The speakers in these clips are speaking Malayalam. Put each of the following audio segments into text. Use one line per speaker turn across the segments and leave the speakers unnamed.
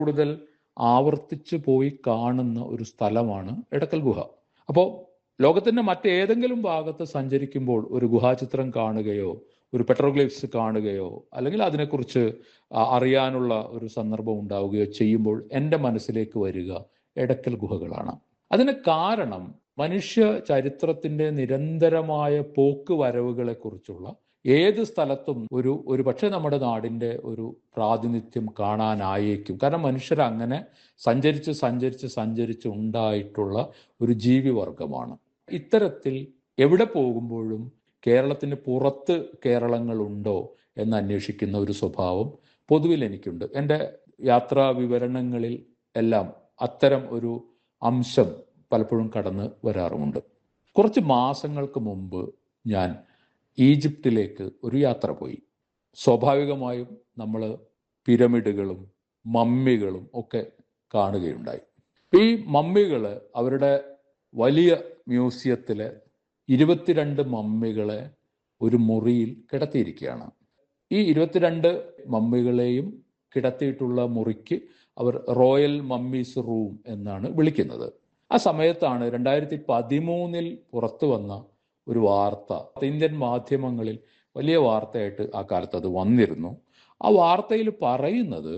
കൂടുതൽ ആവർത്തിച്ചു പോയി കാണുന്ന ഒരു സ്ഥലമാണ് എടക്കൽ ഗുഹ അപ്പോൾ ലോകത്തിന്റെ മറ്റേതെങ്കിലും ഭാഗത്ത് സഞ്ചരിക്കുമ്പോൾ ഒരു ഗുഹാചിത്രം കാണുകയോ ഒരു പെട്രോഗ്ലിഫ്സ് കാണുകയോ അല്ലെങ്കിൽ അതിനെക്കുറിച്ച് ആ, അറിയാനുള്ള ഒരു സന്ദർഭം ഉണ്ടാവുകയോ ചെയ്യുമ്പോൾ എൻ്റെ മനസ്സിലേക്ക് വരിക എടക്കൽ ഗുഹകളാണ് അതിന് കാരണം മനുഷ്യ ചരിത്രത്തിന്റെ നിരന്തരമായ പോക്ക് വരവുകളെ കുറിച്ചുള്ള ഏത് സ്ഥലത്തും ഒരു ഒരു പക്ഷേ നമ്മുടെ നാടിന്റെ ഒരു പ്രാതിനിധ്യം കാണാനായേക്കും കാരണം മനുഷ്യർ അങ്ങനെ സഞ്ചരിച്ച് സഞ്ചരിച്ച് സഞ്ചരിച്ച് ഉണ്ടായിട്ടുള്ള ഒരു ജീവിവർഗമാണ് ഇത്തരത്തിൽ എവിടെ പോകുമ്പോഴും കേരളത്തിന് പുറത്ത് കേരളങ്ങളുണ്ടോ എന്ന് അന്വേഷിക്കുന്ന ഒരു സ്വഭാവം പൊതുവിൽ എനിക്കുണ്ട് എൻ്റെ യാത്രാ വിവരണങ്ങളിൽ എല്ലാം അത്തരം ഒരു അംശം പലപ്പോഴും കടന്ന് വരാറുമുണ്ട് കുറച്ച് മാസങ്ങൾക്ക് മുമ്പ് ഞാൻ ഈജിപ്തിലേക്ക് ഒരു യാത്ര പോയി സ്വാഭാവികമായും നമ്മൾ പിരമിഡുകളും മമ്മികളും ഒക്കെ കാണുകയുണ്ടായി ഈ മമ്മികൾ അവരുടെ വലിയ മ്യൂസിയത്തിലെ ഇരുപത്തിരണ്ട് മമ്മികളെ ഒരു മുറിയിൽ കിടത്തിയിരിക്കുകയാണ് ഈ ഇരുപത്തിരണ്ട് മമ്മികളെയും കിടത്തിയിട്ടുള്ള മുറിക്ക് അവർ റോയൽ മമ്മീസ് റൂം എന്നാണ് വിളിക്കുന്നത് ആ സമയത്താണ് രണ്ടായിരത്തി പതിമൂന്നിൽ പുറത്തു വന്ന ഒരു വാർത്ത ഇന്ത്യൻ മാധ്യമങ്ങളിൽ വലിയ വാർത്തയായിട്ട് ആ കാലത്ത് അത് വന്നിരുന്നു ആ വാർത്തയിൽ പറയുന്നത്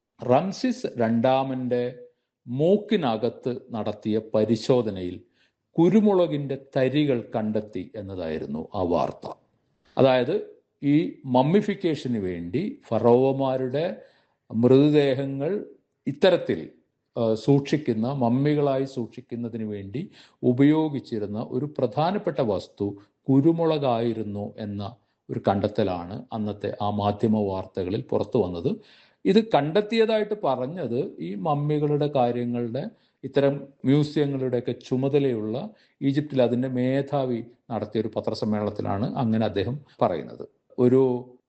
റംസിസ് രണ്ടാമന്റെ മൂക്കിനകത്ത് നടത്തിയ പരിശോധനയിൽ കുരുമുളകിന്റെ തരികൾ കണ്ടെത്തി എന്നതായിരുന്നു ആ വാർത്ത അതായത് ഈ മമ്മിഫിക്കേഷന് വേണ്ടി ഫറോവമാരുടെ മൃതദേഹങ്ങൾ ഇത്തരത്തിൽ ആ, സൂക്ഷിക്കുന്ന മമ്മികളായി സൂക്ഷിക്കുന്നതിന് വേണ്ടി ഉപയോഗിച്ചിരുന്ന ഒരു പ്രധാനപ്പെട്ട വസ്തു കുരുമുളകായിരുന്നു എന്ന ഒരു കണ്ടെത്തലാണ് അന്നത്തെ ആ മാധ്യമ വാർത്തകളിൽ പുറത്തു വന്നത് ഇത് കണ്ടെത്തിയതായിട്ട് പറഞ്ഞത് ഈ മമ്മികളുടെ കാര്യങ്ങളുടെ ഇത്തരം മ്യൂസിയങ്ങളുടെയൊക്കെ ചുമതലയുള്ള ഈജിപ്തിൽ അതിന്റെ മേധാവി നടത്തിയ ഒരു പത്രസമ്മേളനത്തിലാണ് അങ്ങനെ അദ്ദേഹം പറയുന്നത് ഒരു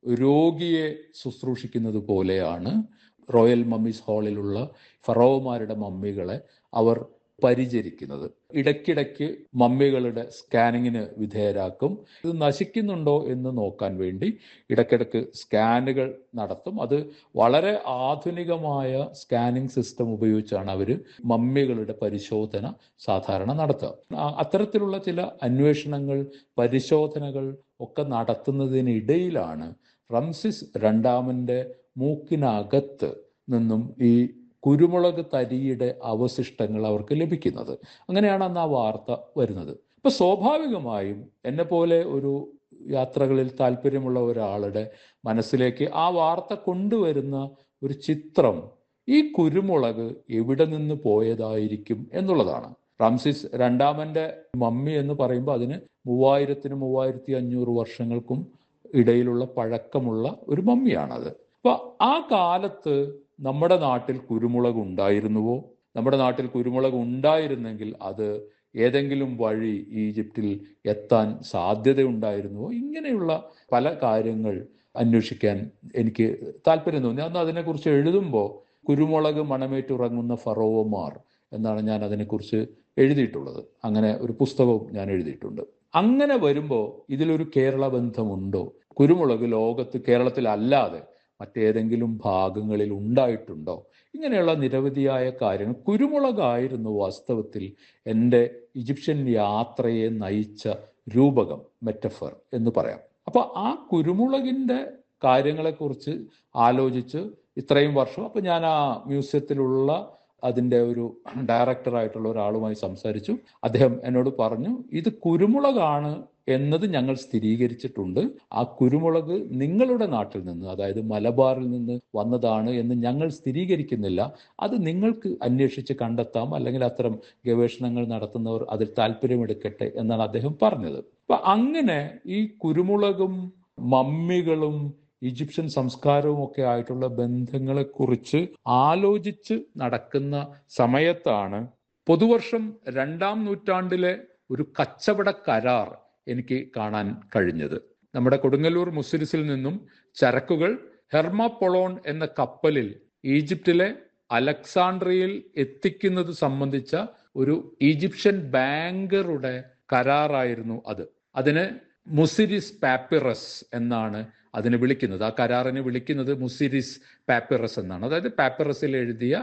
രോഗിയെ ശുശ്രൂഷിക്കുന്നത് പോലെയാണ് റോയൽ മമ്മീസ് ഹാളിലുള്ള ഫറോവമാരുടെ മമ്മികളെ അവർ പരിചരിക്കുന്നത് ഇടയ്ക്കിടയ്ക്ക് മമ്മികളുടെ സ്കാനിങ്ങിന് വിധേയരാക്കും ഇത് നശിക്കുന്നുണ്ടോ എന്ന് നോക്കാൻ വേണ്ടി ഇടയ്ക്കിടയ്ക്ക് സ്കാനുകൾ നടത്തും അത് വളരെ ആധുനികമായ സ്കാനിങ് സിസ്റ്റം ഉപയോഗിച്ചാണ് അവർ മമ്മികളുടെ പരിശോധന സാധാരണ നടത്തുക ആ, അത്തരത്തിലുള്ള ചില അന്വേഷണങ്ങൾ പരിശോധനകൾ ഒക്കെ നടത്തുന്നതിനിടയിലാണ് റംസിസ് രണ്ടാമന്റെ മൂക്കിനകത്ത് നിന്നും ഈ കുരുമുളക് തരിയുടെ അവശിഷ്ടങ്ങൾ അവർക്ക് ലഭിക്കുന്നത് അങ്ങനെയാണ് അന്ന് ആ വാർത്ത വരുന്നത് ഇപ്പൊ സ്വാഭാവികമായും എന്നെ പോലെ ഒരു യാത്രകളിൽ താല്പര്യമുള്ള ഒരാളുടെ മനസ്സിലേക്ക് ആ വാർത്ത കൊണ്ടുവരുന്ന ഒരു ചിത്രം ഈ കുരുമുളക് എവിടെ നിന്ന് പോയതായിരിക്കും എന്നുള്ളതാണ് റംസിസ് രണ്ടാമന്റെ മമ്മി എന്ന് പറയുമ്പോൾ അതിന് മൂവായിരത്തിന് മൂവായിരത്തി അഞ്ഞൂറ് വർഷങ്ങൾക്കും ഇടയിലുള്ള പഴക്കമുള്ള ഒരു മമ്മിയാണത് അപ്പൊ ആ കാലത്ത് നമ്മുടെ നാട്ടിൽ കുരുമുളക് ഉണ്ടായിരുന്നുവോ നമ്മുടെ നാട്ടിൽ കുരുമുളക് ഉണ്ടായിരുന്നെങ്കിൽ അത് ഏതെങ്കിലും വഴി ഈജിപ്തിൽ എത്താൻ സാധ്യതയുണ്ടായിരുന്നുവോ ഇങ്ങനെയുള്ള പല കാര്യങ്ങൾ അന്വേഷിക്കാൻ എനിക്ക് താല്പര്യം തോന്നി അന്ന് അതിനെക്കുറിച്ച് എഴുതുമ്പോൾ കുരുമുളക് മണമേറ്റുറങ്ങുന്ന ഫറോവമാർ എന്നാണ് ഞാൻ അതിനെക്കുറിച്ച് എഴുതിയിട്ടുള്ളത് അങ്ങനെ ഒരു പുസ്തകവും ഞാൻ എഴുതിയിട്ടുണ്ട് അങ്ങനെ വരുമ്പോൾ ഇതിലൊരു കേരള ബന്ധമുണ്ടോ കുരുമുളക് ലോകത്ത് കേരളത്തിലല്ലാതെ മറ്റേതെങ്കിലും ഭാഗങ്ങളിൽ ഉണ്ടായിട്ടുണ്ടോ ഇങ്ങനെയുള്ള നിരവധിയായ കാര്യങ്ങൾ കുരുമുളകായിരുന്നു വാസ്തവത്തിൽ എൻ്റെ ഈജിപ്ഷ്യൻ യാത്രയെ നയിച്ച രൂപകം മെറ്റഫർ എന്ന് പറയാം അപ്പൊ ആ കുരുമുളകിന്റെ കാര്യങ്ങളെക്കുറിച്ച് ആലോചിച്ച് ഇത്രയും വർഷം അപ്പൊ ഞാൻ ആ മ്യൂസിയത്തിലുള്ള അതിൻ്റെ ഒരു ഡയറക്ടറായിട്ടുള്ള ഒരാളുമായി സംസാരിച്ചു അദ്ദേഹം എന്നോട് പറഞ്ഞു ഇത് കുരുമുളകാണ് എന്നത് ഞങ്ങൾ സ്ഥിരീകരിച്ചിട്ടുണ്ട് ആ കുരുമുളക് നിങ്ങളുടെ നാട്ടിൽ നിന്ന് അതായത് മലബാറിൽ നിന്ന് വന്നതാണ് എന്ന് ഞങ്ങൾ സ്ഥിരീകരിക്കുന്നില്ല അത് നിങ്ങൾക്ക് അന്വേഷിച്ച് കണ്ടെത്താം അല്ലെങ്കിൽ അത്തരം ഗവേഷണങ്ങൾ നടത്തുന്നവർ അതിൽ താല്പര്യമെടുക്കട്ടെ എന്നാണ് അദ്ദേഹം പറഞ്ഞത് അപ്പൊ അങ്ങനെ ഈ കുരുമുളകും മമ്മികളും ഈജിപ്ഷ്യൻ സംസ്കാരവും ഒക്കെ ആയിട്ടുള്ള ബന്ധങ്ങളെക്കുറിച്ച് ആലോചിച്ച് നടക്കുന്ന സമയത്താണ് പൊതുവർഷം രണ്ടാം നൂറ്റാണ്ടിലെ ഒരു കച്ചവട കരാർ എനിക്ക് കാണാൻ കഴിഞ്ഞത് നമ്മുടെ കൊടുങ്ങല്ലൂർ മുസിരിസിൽ നിന്നും ചരക്കുകൾ ഹെർമപ്പൊളോൺ എന്ന കപ്പലിൽ ഈജിപ്തിലെ അലക്സാണ്ട്രിയയിൽ എത്തിക്കുന്നത് സംബന്ധിച്ച ഒരു ഈജിപ്ഷ്യൻ ബാങ്കറുടെ കരാറായിരുന്നു അത് അതിന് മുസിരിസ് പാപ്പിറസ് എന്നാണ് അതിനെ വിളിക്കുന്നത് ആ കരാറിനെ വിളിക്കുന്നത് മുസിരിസ് പാപ്പിറസ് എന്നാണ് അതായത് പാപ്പിറസിൽ എഴുതിയ